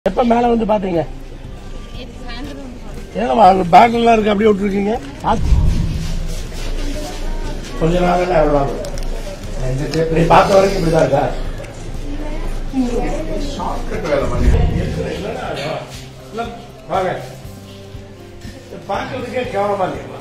எப்ப மேல வந்து பாத்தீங்க ஏமா பேக்லாம் இருக்கு அப்படியே விட்டுருக்கீங்க பாத்து- கொஞ்ச நாள் எவ்வளவு ஆகும்? நீ பார்த்த வரைக்கும் இப்படிதான் இருக்கா இல்ல, வாங்க பார்க்கறதுக்கே கேவலமா இல்லையா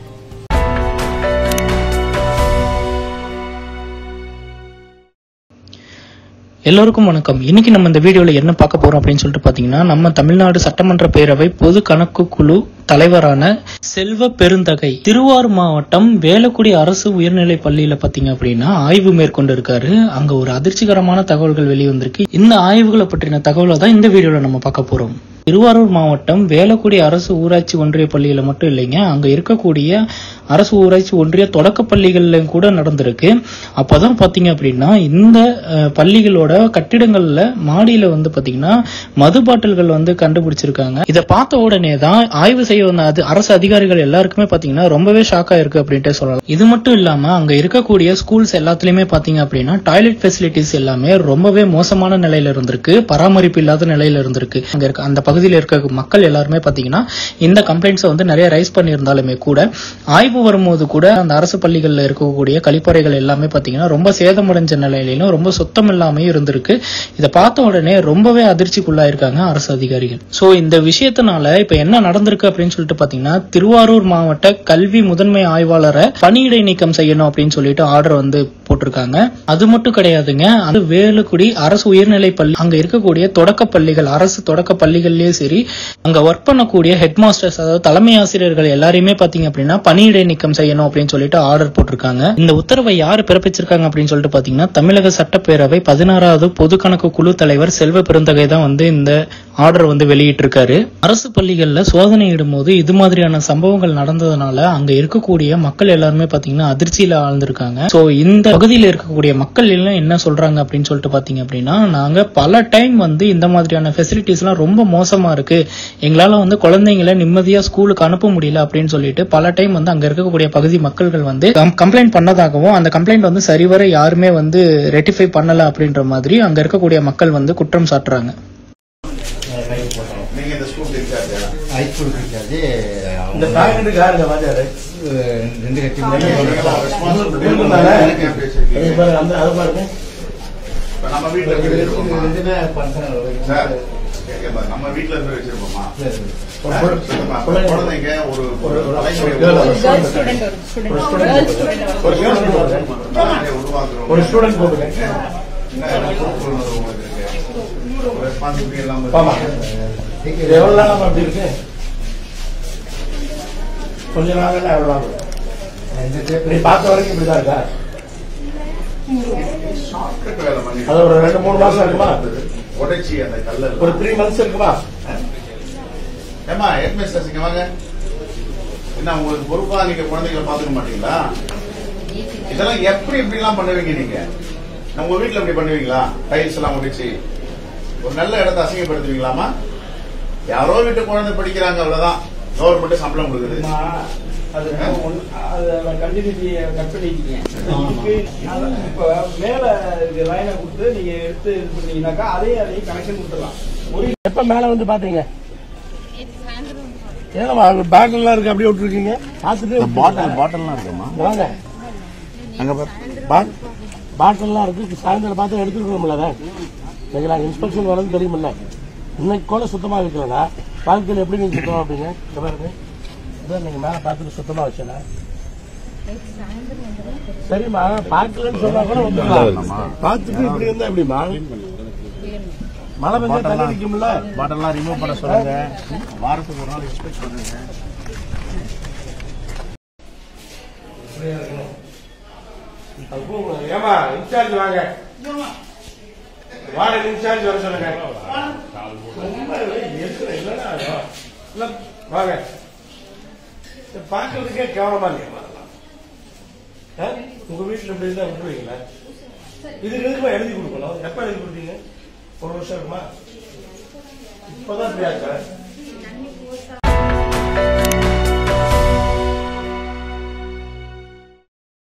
எல்லோருக்கும் வணக்கம் இன்னைக்கு நம்ம இந்த வீடியோல என்ன பார்க்க போறோம் அப்படின்னு சொல்லிட்டு பாத்தீங்கன்னா நம்ம தமிழ்நாடு சட்டமன்ற பேரவை பொது கணக்கு குழு தலைவரான செல்வ பெருந்தகை திருவாரூர் மாவட்டம் வேலக்குடி அரசு உயர்நிலை பள்ளியில பாத்தீங்க அப்படின்னா ஆய்வு மேற்கொண்டு இருக்காரு அங்க ஒரு அதிர்ச்சிகரமான தகவல்கள் வெளிவந்திருக்கு இந்த ஆய்வுகளை பற்றின தகவலை தான் இந்த வீடியோல நம்ம பார்க்க போறோம் திருவாரூர் மாவட்டம் வேலக்குடி அரசு ஊராட்சி ஒன்றிய பள்ளியில மட்டும் இல்லைங்க அங்க இருக்கக்கூடிய அரசு ஊராட்சி ஒன்றிய தொடக்க பள்ளிகள்ல கூட நடந்திருக்கு அப்பதான் பாத்தீங்க அப்படின்னா இந்த அஹ், பள்ளிகளோட கட்டிடங்கள்ல மாடியில வந்து பாத்தீங்கன்னா மது பாட்டில்கள் வந்து கண்டுபிடிச்சிருக்காங்க இதை பார்த்த உடனே தான் ஆய்வு செய்ய வந்த அது அரசு அதிகாரிகள் எல்லாருக்குமே பாத்தீங்கன்னா ரொம்பவே ஷாக் ஆயிருக்கு அப்படின்ட்டு சொல்லலாம் இது மட்டும் இல்லாம அங்க இருக்கக்கூடிய ஸ்கூல்ஸ் எல்லாத்துலயுமே பாத்தீங்க அப்படின்னா டாய்லெட் ஃபெசிலிட்டிஸ் எல்லாமே ரொம்பவே மோசமான நிலையில இருந்திருக்கு பராமரிப்பு இல்லாத நிலையில இருந்திருக்கு அங்க இருக்க அந்த பகுதியில் இருக்க மக்கள் எல்லாருமே பாத்தீங்கன்னா இந்த கம்ப்ளைண்ட்ஸை வந்து நிறைய ரைஸ் பண்ணியிருந்தாலுமே கூட ஆய்வு வரும்போது கூட அந்த அரசு பள்ளிகள்ல இருக்கக்கூடிய கழிப்பறைகள் எல்லாமே பாத்தீங்கன்னா ரொம்ப சேதமடைஞ்ச நிலையிலும் ரொம்ப சுத்தம் இல்லாமையும் இருந்திருக்கு இதை பார்த்த உடனே ரொம்பவே அதிர்ச்சிக்குள்ளாயிருக்காங்க அரசு அதிகாரிகள் சோ இந்த விஷயத்தினால இப்ப என்ன நடந்திருக்கு அப்படின்னு சொல்லிட்டு பாத்தீங்கன்னா திருவாரூர் மாவட்ட கல்வி முதன்மை ஆய்வாளரை பணியிடை நீக்கம் செய்யணும் அப்படின்னு சொல்லிட்டு ஆர்டர் வந்து போட்டிருக்காங்க அது மட்டும் கிடையாதுங்க அது வேலுக்குடி அரசு உயர்நிலை பள்ளி அங்க இருக்கக்கூடிய தொடக்க பள்ளிகள் அரசு தொடக்க பள்ளிகள்லயே சரி அங்க ஒர்க் பண்ணக்கூடிய ஹெட் மாஸ்டர்ஸ் அதாவது தலைமை ஆசிரியர்கள் எல்லாரையுமே பாத்தீங்க அப்படின்னா பணியிடை நீக்கம் செய்யணும் அப்படின்னு சொல்லிட்டு ஆர்டர் போட்டிருக்காங்க இந்த உத்தரவை யாரு பிறப்பிச்சிருக்காங்க அப்படின்னு சொல்லிட்டு பாத்தீங்கன்னா தமிழக சட்டப்பேரவை பதினாறாவது பொது கணக்கு குழு தலைவர் செல்வ பெருந்தகை தான் வந்து இந்த ஆர்டர் வந்து வெளியிட்டிருக்காரு அரசு பள்ளிகள்ல சோதனையிடும் போது இது மாதிரியான சம்பவங்கள் நடந்ததுனால அங்க இருக்கக்கூடிய மக்கள் எல்லாருமே பாத்தீங்கன்னா அதிர்ச்சியில ஆழ்ந்திருக்காங்க சோ இந்த பகுதியில் இருக்கக்கூடிய மக்கள் எல்லாம் என்ன சொல்றாங்க அப்படின்னு சொல்லிட்டு பாத்தீங்க அப்படின்னா நாங்க பல டைம் வந்து இந்த மாதிரியான ஃபெசிலிட்டிஸ் எல்லாம் ரொம்ப மோசமா இருக்கு எங்களால வந்து குழந்தைங்களை நிம்மதியா ஸ்கூலுக்கு அனுப்ப முடியல அப்படின்னு சொல்லிட்டு பல டைம் வந்து அங்க இருக்கக்கூடிய பகுதி மக்கள்கள் வந்து கம்ப்ளைண்ட் பண்ணதாகவும் அந்த கம்ப்ளைண்ட் வந்து சரிவர யாருமே வந்து ரெட்டிஃபை பண்ணல அப்படின்ற மாதிரி அங்க இருக்கக்கூடிய மக்கள் வந்து குற்றம் சாட்டுறாங்க நீங்க இந்த ஸ்கூல் இன்சார்ஜா ஹைஸ்கூல் டீச்சர்ஜி இந்த டாய்லெட்டுக்கு யாருங்க வாஜாரு ரெண்டு கட்சி இருந்தானே? அது பாருங்க, அந்த அது பாருங்க இப்ப நம்ம வீட்ல இருந்து வச்சிருப்போமா ரெண்டுமே பண்றாங்க சார் கேட்க பாரு, நம்ம வீட்ல இருந்து வச்சிருப்போமா ஒரு பொரு- சுத்தமா, குழந்தை- குழந்தைங்க ஒரு ஒரு- ஒரு- தலைமுறை ஒரு girl, ஒரு உருவாக்குறோம். girl ஸ்டூடெண்ட் ஒரு ஸ்டூடெண்ட் ஒரு student கேர்ள்ஸ் ஸ்டூடெண்ட் ஒரு girl student வருது. தலைமுறை உருவாக்குறோம். ஒரு ஸ்டூடெண்ட் போட்டுங்க என்ன என்ன பொறுப்புணர்வு உங்களுக்கு இருக்கு? ஒரு responsibility எல்லாம் ஆமா. இருக்கு. இது எவ்வளவு நாளா அப்படி இருக்கு கொஞ்ச நாள் எவ்வளவு ஆகும் நீ பார்த்த வரைக்கும் இப்படிதான் இருக்கா Shortcut வேலை பண்ணி- அது ஒரு ரெண்டு மூணு மாசம் இருக்குமா? உடைச்சி அந்த கல்ல ஒரு த்ரீ மந்த்ஸ் இருக்குமா ஏமா ஹெட்மிஸ்டர்ஸ் இங்க வாங்க என்ன உங்களுக்கு பொறுப்பா நீங்க குழந்தைகளை பாத்துக்க மாட்டீங்களா இதெல்லாம் எப்படி இப்படி எல்லாம் பண்ணுவீங்க நீங்க நம்ம வீட்டுல இப்படி பண்ணுவீங்களா டைல்ஸ் எல்லாம் முடிச்சு ஒரு நல்ல இடத்தை அசிங்கப்படுத்துவீங்களாமா யாரோ வீட்டு குழந்தை படிக்கிறாங்க அவ்வளவுதான் கவர்மெண்ட் சம்பளம் கொடுக்குது அது ஒண்ணு- அது கண்டினியூட்டி கட் பண்ணிட்டீங்க இதுக்கு அதான் இப்ப மேல லைனை கொடுத்து நீங்க எடுத்து இது பண்ணீங்கன்னாக்கா அதே அதே கனெக்ஷன் கொடுத்துடலாம் ஒரு எப்ப மேல வந்து பாத்தீங்க ஏமா பேக்லாம் இருக்கு அப்படியே விட்டுருக்கீங்க பார்த்துட்டு பாட்டில்லாம் இருக்குமா வாங்க அங்க பாரு பாட்- பாட்டில்லாம் இருக்கு சாயந்தரம் பார்த்து எடுத்துருக்கணும்ல அதை இன்னைக்கு நாங்கள் இன்ஸ்பெக்ஷன் வரது தெரியுமில்ல இன்னைக்கு கூட சுத்தமாக வைக்கலனா வாழ்க்கையில் எப்படி நீங்க சுத்தமாக வைப்பீங்க இந்த பாருங்க இதான் நீங்க மேலே பார்த்துட்டு சுத்தமாக வச்சல சரிம்மா பார்க்கலன்னு சொன்னா கூட வந்துடலாம் பார்த்துட்டு இப்படி இருந்தா எப்படிமா மழை பெஞ்சா தண்ணி நிற்கும்ல பாட்டில்லாம் ரிமூவ் பண்ண சொல்லுங்க வாரத்துக்கு ஒரு நாள் இன்ஸ்பெக்ட் பண்ணுங்க ஏமா இன்சார்ஜ் வாங்க வார்டன் இன்சார்ஜ் வர சொல்லுங்க ரொம்ப எதுக்குற, இல்லைன்னா இல்ல, வாங்க இதை பார்க்கறதுக்கே கேவலமா இல்லையா ஆ? உங்க வீட்டுல இப்படி இருந்தா விட்டுருவீங்களா இதுக்கு எதுக்குமா எழுதி கொடுக்கணும் எப்ப எழுதி கொடுத்தீங்க ஒரு வருஷம் இருக்குமா இப்பதான் இப்படி ஆச்சா